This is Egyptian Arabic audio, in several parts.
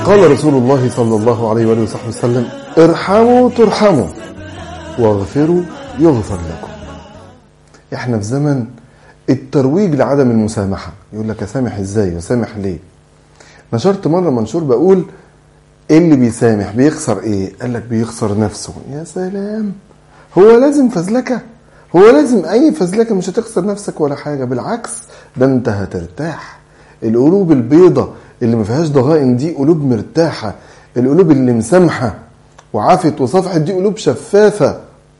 قال رسول الله صلى الله عليه وآله وصحبه وسلم ارحموا ترحموا واغفروا يغفر لكم احنا في زمن الترويج لعدم المسامحة يقول لك اسامح ازاي وسامح ليه نشرت مرة منشور بقول ايه اللي بيسامح بيخسر ايه قال لك بيخسر نفسه يا سلام هو لازم فزلكة هو لازم اي فزلكة مش هتخسر نفسك ولا حاجة بالعكس ده انت هترتاح القلوب البيضة اللي ما فيهاش ضغائن دي قلوب مرتاحة القلوب اللي مسامحة وعافت وصفحت دي قلوب شفافة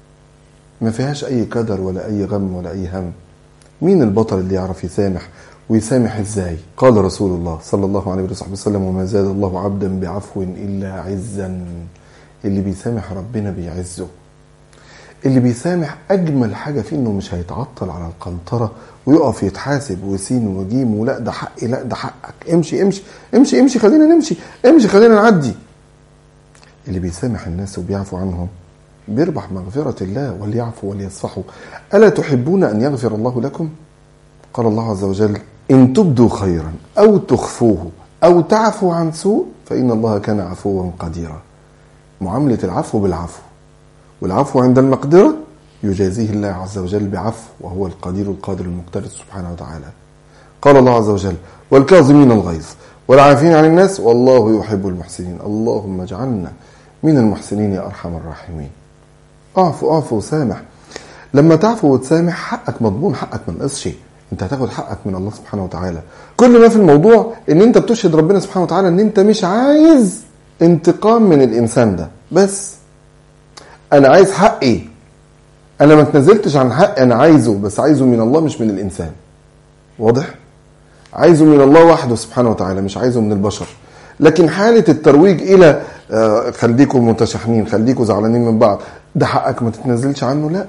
ما فيهاش اي قدر ولا اي غم ولا اي هم مين البطل اللي يعرف يسامح ويسامح ازاي قال رسول الله صلى الله عليه وسلم وما زاد الله عبدا بعفو الا عزا اللي بيسامح ربنا بيعزه اللي بيسامح اجمل حاجه فيه انه مش هيتعطل على القنطره ويقف يتحاسب وسين وجيم ولا ده حقي لا ده حقك امشي امشي امشي امشي خلينا نمشي امشي خلينا نعدي اللي بيسامح الناس وبيعفو عنهم بيربح مغفرة الله وليعفوا وليصفحوا ألا تحبون أن يغفر الله لكم قال الله عز وجل إن تبدوا خيرا أو تخفوه أو تعفوا عن سوء فإن الله كان عفوا قديرا معاملة العفو بالعفو والعفو عند المقدرة يجازيه الله عز وجل بعفو وهو القدير القادر المقتدر سبحانه وتعالى قال الله عز وجل والكاظمين الغيظ والعافين عن الناس والله يحب المحسنين اللهم اجعلنا من المحسنين يا أرحم الراحمين اعفو اعفو وسامح لما تعفو وتسامح حقك مضمون حقك ما نقصش انت هتاخد حقك من الله سبحانه وتعالى كل ما في الموضوع ان انت بتشهد ربنا سبحانه وتعالى ان انت مش عايز انتقام من الانسان ده بس انا عايز حقي انا ما تنزلتش عن حقي انا عايزه بس عايزه من الله مش من الانسان واضح عايزه من الله وحده سبحانه وتعالى مش عايزه من البشر لكن حالة الترويج إلى آه، خليكم متشاحنين خليكم زعلانين من بعض ده حقك ما تتنازلش عنه لا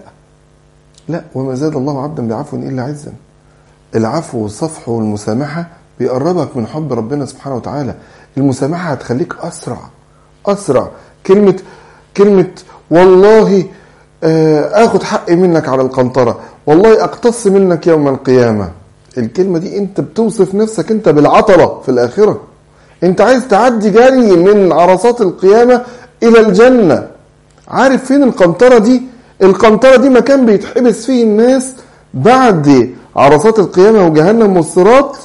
لا وما زاد الله عبدا بعفو إلا عزا العفو والصفح والمسامحة بيقربك من حب ربنا سبحانه وتعالى المسامحة هتخليك أسرع أسرع كلمة كلمة والله آه، آخد حقي منك على القنطرة والله أقتص منك يوم القيامة الكلمة دي أنت بتوصف نفسك أنت بالعطلة في الآخرة أنت عايز تعدي جري من عرصات القيامة إلى الجنة عارف فين القنطرة دي القنطرة دي مكان بيتحبس فيه الناس بعد عرصات القيامة وجهنم والصراط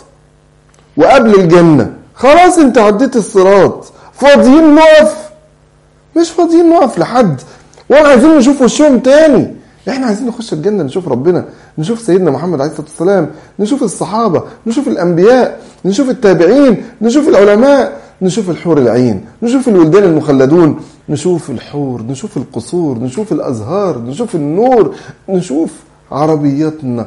وقبل الجنة خلاص انت عديت الصراط فاضيين نقف مش فاضيين نقف لحد ولا عايزين نشوف وشهم تاني احنا عايزين نخش الجنة نشوف ربنا نشوف سيدنا محمد عليه الصلاة والسلام نشوف الصحابة نشوف الأنبياء نشوف التابعين نشوف العلماء نشوف الحور العين نشوف الولدان المخلدون نشوف الحور نشوف القصور نشوف الأزهار نشوف النور نشوف عربياتنا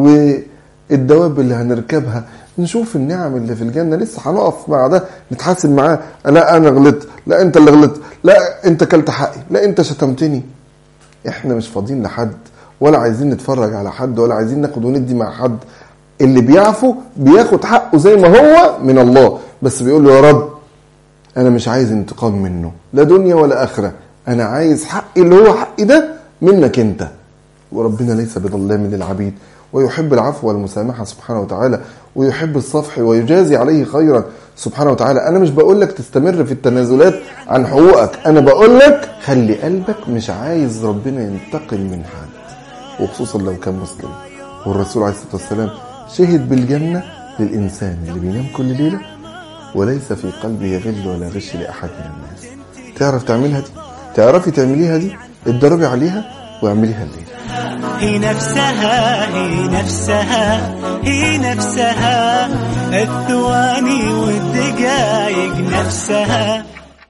والدواب اللي هنركبها نشوف النعم اللي في الجنة لسه هنقف مع ده نتحاسب معاه لا أنا غلطت لا أنت اللي غلطت لا أنت كلت حقي لا أنت شتمتني احنا مش فاضيين لحد ولا عايزين نتفرج على حد ولا عايزين ناخد وندي مع حد اللي بيعفو بياخد حقه زي ما هو من الله بس بيقول له يا رب انا مش عايز انتقام منه لا دنيا ولا اخره انا عايز حقي اللي هو حقي ده منك انت وربنا ليس بظلام للعبيد ويحب العفو والمسامحة سبحانه وتعالى ويحب الصفح ويجازي عليه خيرا سبحانه وتعالى أنا مش بقول لك تستمر في التنازلات عن حقوقك أنا بقول لك خلي قلبك مش عايز ربنا ينتقم من حد وخصوصا لو كان مسلم والرسول عليه الصلاة والسلام شهد بالجنة للإنسان اللي بينام كل ليلة وليس في قلبه غل ولا غش لأحد من الناس تعرف تعملها دي تعرفي تعمليها دي اتدربي عليها واعمليها الليلة هي نفسها هي نفسها هي نفسها الثواني والدقايق نفسها